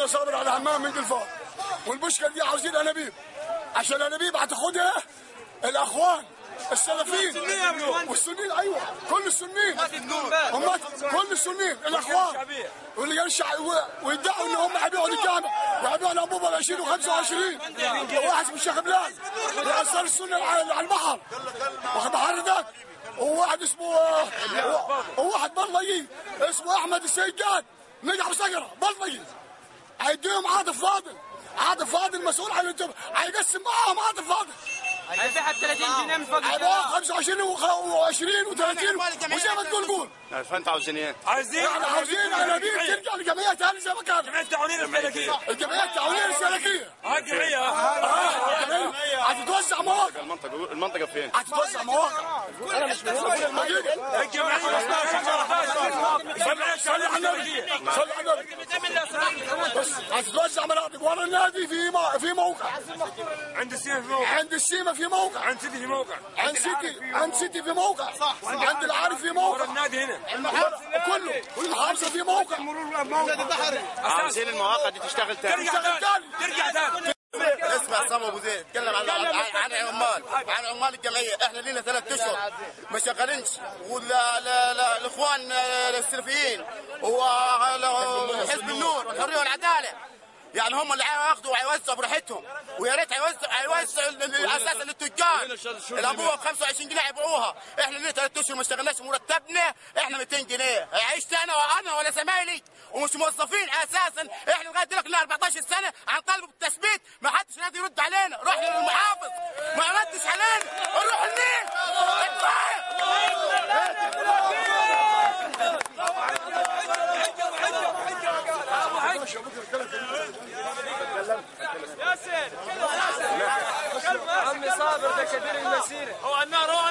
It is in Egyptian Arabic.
انا صابر على همام من الفار والمشكله دي عاوزين انابيب عشان الانابيب هتاخدها الاخوان السلفيين والسنين ايوه كل السنين هم كل السنين الاخوان واللي يرشع ويدعوا ان هم هيبيعوا الجامع وهيبيعوا الانبوبه ب 20 و 25 واحد اسمه الشيخ بلال وانصار السنه على البحر واخد حضرتك وواحد اسمه وواحد بلطجي اسمه احمد السيدان نجح بصقره بلطجي هيديهم عاطف فاضل عاطف فاضل مسؤول عن الجبهه هيقسم معاهم عاطف فاضل هيبيعها ب 30 جنيه من فوق هيبيعوا 25 و20 و30 وزي ما تقول قول فانت عاوزين ايه؟ عايزين احنا عاوزين انابيب ترجع لجمعيه ثانيه زي ما كانت جمعيه التعاونين الفلكيه الجمعيه التعاونيه السلكيه ها جمعيه الجمعية هتتوزع مواقع المنطقه المنطقه فين؟ هتتوزع مواقع انا مش مسؤول الجمعيه 15 جمعيه صلي على النبي صلي على النبي بس هتتوزع مناطق ورا النادي في مو- في موقع عند السيف في موقع عند السيما في موقع عند سيدي في موقع عند سيتي عند سيتي في موقع عند العارف في ورا موقع النادي هنا كله والمحافظه في موقع عاوزين المواقع دي تشتغل تاني ترجع تاني ترجع تاني اسمع سامو ابو زيد اتكلم عن عن عن عمال عن عمال الجمعيه احنا لنا ثلاث اشهر ما شغالينش ولا لا لا الاخوان السلفيين وحزب النور والحريه والعداله يعني هم اللي هياخدوا وهيوزعوا براحتهم ويا ريت هيوزعوا هيوزعوا اساسا للتجار الابوه ب 25 جنيه هيبيعوها احنا لنا ثلاث اشهر ما اشتغلناش مرتبنا احنا 200 جنيه عشت انا وانا ولا زمايلي ومش موظفين اساسا احنا لغايه دلوقتي لنا 14 سنه هنطالب بالتثبيت ما حدش راضي يرد علينا رحنا للمحافظ ما ردش علينا نروح النيل عمي صابر ده كبير المسيره هو النار هو